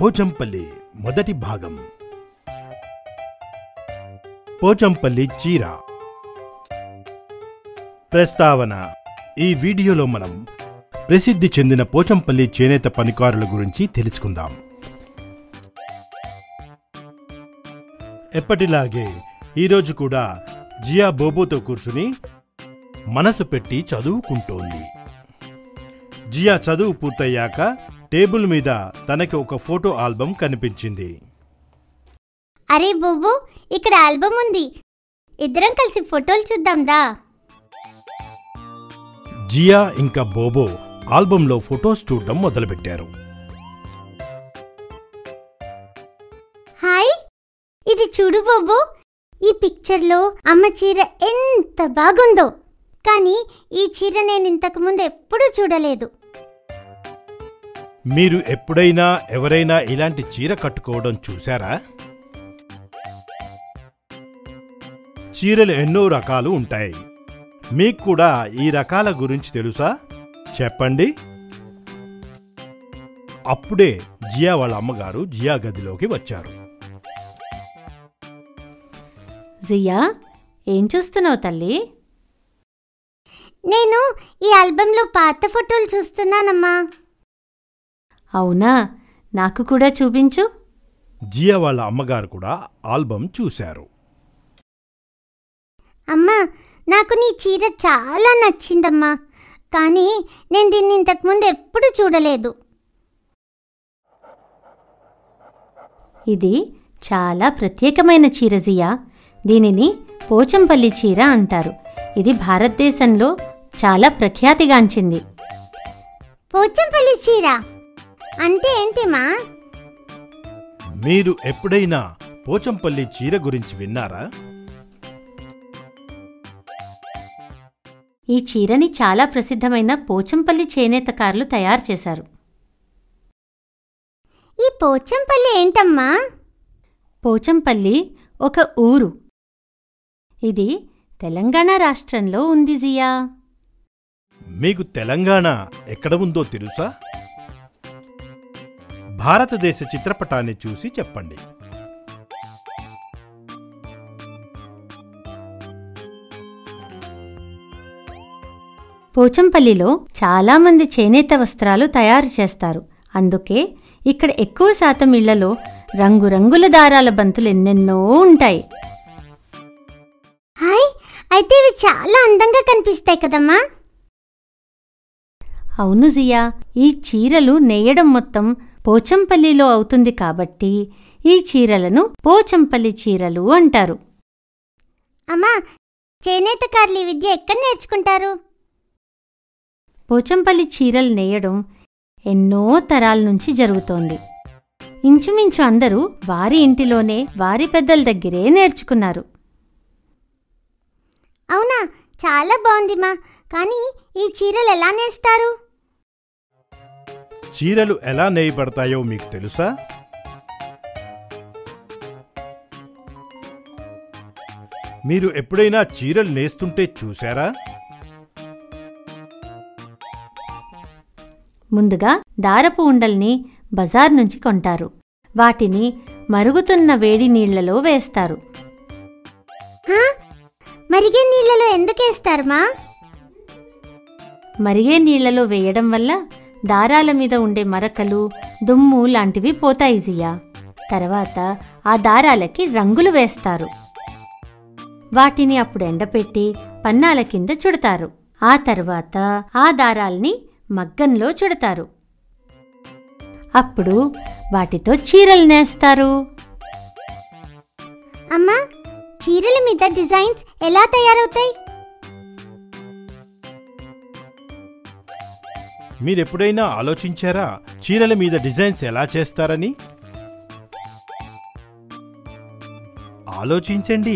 పోచంపల్లి మొదటి భాగం పోచంపల్లి చీర ప్రస్తావన ఈ వీడియోలో మనం ప్రసిద్ధి చెందిన పోచంపల్లి చేనేత పనికారుల గురించి తెలుసుకుందాం ఎప్పటిలాగే ఈరోజు కూడా జియా బోబోతో కూర్చుని మనసు పెట్టి చదువుకుంటోంది జియా చదువు పూర్తయ్యాక టేబుల్ మీద తనకి ఒక ఫోటో ఆల్బమ్ కనిపించింది అరే బొబ్బు ఇక్కడ ఆల్బమ్ ఉంది ఇద్దరం కలిసి ఫోటోలు చూద్దాం దా జియా ఇంకా బోబో ఆల్బంలో ఫొటోస్ చూడడం మొదలుపెట్టారు హాయ్ ఇది చూడు బొబ్బు ఈ పిక్చర్లో అమ్మ చీర ఎంత బాగుందో కానీ ఈ చీర నేను ఇంతకు ముందు ఎప్పుడూ చూడలేదు మీరు ఎప్పుడైనా ఎవరైనా ఇలాంటి చీర కట్టుకోవడం చూశారా చీరలు ఎన్నో రకాలు ఉంటాయి మీకు కూడా ఈ రకాల గురించి తెలుసా చెప్పండి అప్పుడే జియా వాళ్ళ అమ్మగారు జియా గదిలోకి వచ్చారు జియా ఏం చూస్తున్నావు తల్లి నేను ఈ ఆల్బంలో పాత ఫోటోలు చూస్తున్నానమ్మా అవునా నాకు కూడా చూపించు జియా వాళ్ళ అమ్మగారు కూడా ఆల్బమ్ చూశారు అమ్మా నాకు నీ చీర చాలా నచ్చిందమ్మా కానీ నేను దీన్ని ఇంతకు ముందు ఎప్పుడూ చూడలేదు ఇది చాలా ప్రత్యేకమైన చీర జియా దీనిని పోచంపల్లి చీర అంటారు ఇది భారతదేశంలో చాలా ప్రఖ్యాతిగాంచింది పోచంపల్లి చీర అంటే ఏంటిమా మీరు ఎప్పుడైనా పోచంపల్లి చీర గురించి విన్నారా ఈ చీరని చాలా ప్రసిద్ధమైన పోచంపల్లి చేనేతకారులు తయారు చేశారు ఈ పోచంపల్లి ఏంటమ్మా పోచంపల్లి ఒక ఊరు ఇది తెలంగాణ రాష్ట్రంలో ఉంది జియా మీకు తెలంగాణ ఎక్కడ ఉందో తెలుసా భారతదేశ చిత్రపటాన్ని చూసి చెప్పండి పోచంపల్లిలో చాలామంది చేనేత వస్త్రాలు తయారు చేస్తారు అందుకే ఇక్కడ ఎక్కువ శాతం ఇళ్లలో రంగురంగుల దారాల బంతులు ఎన్నెన్నో ఉంటాయి హాయ్ అయితే ఇవి చాలా అందంగా కనిపిస్తాయి కదమ్మా అవును జియా ఈ చీరలు నేయడం మొత్తం పోచంపల్లిలో అవుతుంది కాబట్టి ఈ చీరలను పోచంపల్లి చీరలు అంటారు అమ్మా చేనేతకారులు ఈ విద్య ఎక్కడ నేర్చుకుంటారు పోచంపల్లి చీరలు నేయడం ఎన్నో తరాల నుంచి జరుగుతోంది ఇంచుమించు అందరూ వారి ఇంటిలోనే వారి పెద్దల దగ్గరే నేర్చుకున్నారు అవునా చాలా బాగుందిమా కానీ ఈ చీరలు ఎలా నేస్తారు చీరలు ఎలా నేయబడతాయో మీకు తెలుసా మీరు ఎప్పుడైనా చీరలు నేస్తుంటే చూశారా ముందుగా దారపు ఉండల్ని బజార్ నుంచి కొంటారు వాటిని మరుగుతున్న వేడి నీళ్లలో వేస్తారు హా? మరిగే నీళ్ళలో ఎందుకేస్తారమ్మా మరిగే నీళ్లలో వేయడం వల్ల దారాల మీద ఉండే మరకలు దుమ్ము లాంటివి పోతాయి జియా తర్వాత ఆ దారాలకి రంగులు వేస్తారు వాటిని అప్పుడు ఎండపెట్టి పన్నాల కింద చుడతారు ఆ తర్వాత ఆ దారాల్ని మగ్గంలో చుడతారు అప్పుడు వాటితో చీరలు నేస్తారు అమ్మా చీరల మీద డిజైన్స్ ఎలా తయారవుతాయి మీరెప్పుడైనా ఆలోచించారా చీరల మీద డిజైన్స్ ఎలా చేస్తారని ఆలోచించండి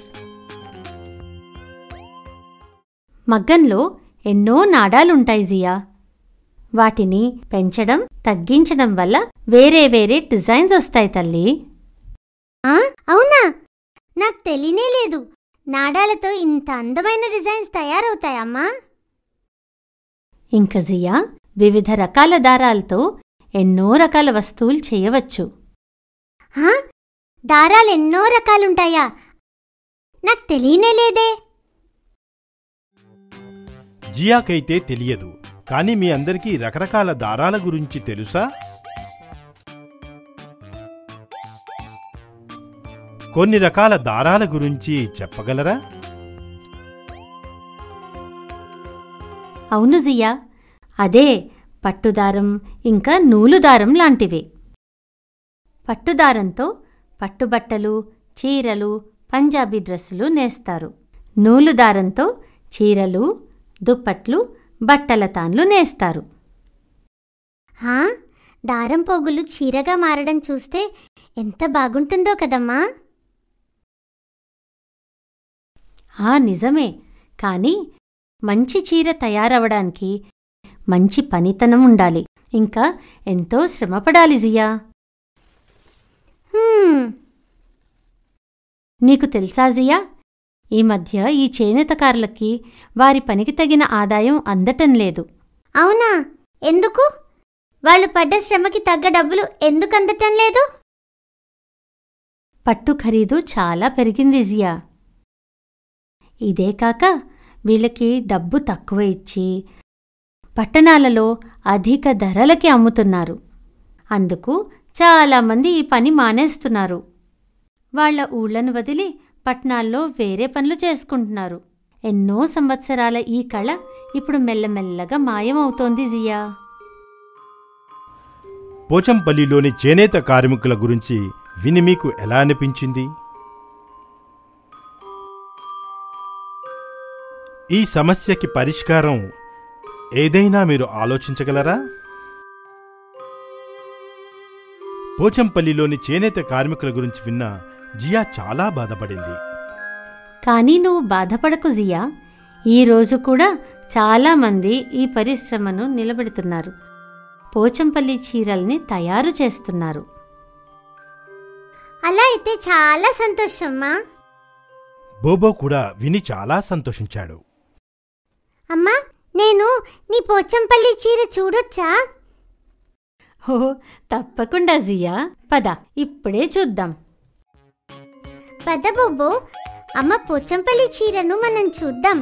మగ్గంలో ఎన్నో నాడాలుంటాయి జియా వాటిని పెంచడం తగ్గించడం వల్ల వేరే వేరే డిజైన్స్ వస్తాయి తల్లి ఆ అవునా నాకు తెలియనే లేదు నాడాలతో ఇంత అందమైన డిజైన్స్ తయారవుతాయమ్మా ఇంక జియా వివిధ రకాల దారాలతో ఎన్నో రకాల వస్తువులు చేయవచ్చు హా? దారాలు ఎన్నో రకాలుంటాయా నాకు తెలియనే లేదే జియాకైతే తెలియదు కానీ మీ అందరికీ రకరకాల దారాల గురించి తెలుసా కొన్ని రకాల దారాల గురించి చెప్పగలరా అవును జియా అదే పట్టుదారం ఇంకా నూలుదారం లాంటివే పట్టుదారంతో పట్టుబట్టలు చీరలు పంజాబీ డ్రెస్సులు నేస్తారు నూలుదారంతో చీరలు దుప్పట్లు బట్టల తాన్లు నేస్తారు హా? దారం పోగులు చీరగా మారడం చూస్తే ఎంత బాగుంటుందో కదమ్మా ఆ నిజమే కానీ మంచి చీర తయారవడానికి మంచి పనితనం ఉండాలి ఇంకా ఎంతో శ్రమపడాలి జియా హ్మ్, నీకు తెలుసా జియా ఈ మధ్య ఈ చేనేతకారులకి వారి పనికి తగిన ఆదాయం అందటం లేదు అవునా ఎందుకు వాళ్ళు పడ్డ శ్రమకి తగ్గ డబ్బులు ఎందుకు అందటం లేదు పట్టు ఖరీదు చాలా పెరిగింది జియా ఇదే కాక వీళ్ళకి డబ్బు తక్కువ ఇచ్చి పట్టణాలలో అధిక ధరలకి అమ్ముతున్నారు అందుకు చాలామంది ఈ పని మానేస్తున్నారు వాళ్ళ ఊళ్ళను వదిలి పట్నాల్లో వేరే పనులు చేసుకుంటున్నారు ఎన్నో సంవత్సరాల ఈ కళ ఇప్పుడు మెల్లమెల్లగా మాయమవుతోంది జియా పోచంపల్లిలోని చేనేత కార్మికుల గురించి విని మీకు ఎలా అనిపించింది ఈ సమస్యకి పరిష్కారం ఏదైనా మీరు ఆలోచించగలరా పోచంపల్లిలోని చేనేత కార్మికుల గురించి విన్న జియా చాలా బాధపడింది కానీ నువ్వు బాధపడకు జియా ఈ రోజు కూడా చాలామంది ఈ పరిశ్రమను నిలబెడుతున్నారు పోచంపల్లి చీరల్ని తయారు చేస్తున్నారు అలా అయితే చాలా సంతోషమ్మా బోబో కూడా విని చాలా సంతోషించాడు అమ్మా నేను నీ పోచంపల్లి చీర చూడొచ్చా ఓ తప్పకుండా జియా పద ఇప్పుడే చూద్దాం పద బొబ్బు అమ్మ పోచంపల్లి చీరను మనం చూద్దాం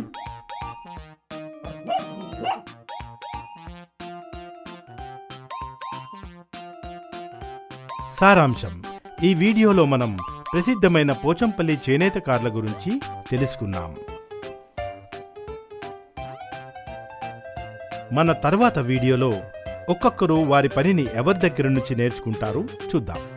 సారాంశం ఈ వీడియోలో మనం ప్రసిద్ధమైన పోచంపల్లి చేనేతకారుల గురించి తెలుసుకున్నాం మన తర్వాత వీడియోలో ఒక్కొక్కరు వారి పనిని ఎవరి దగ్గర నుంచి నేర్చుకుంటారో చూద్దాం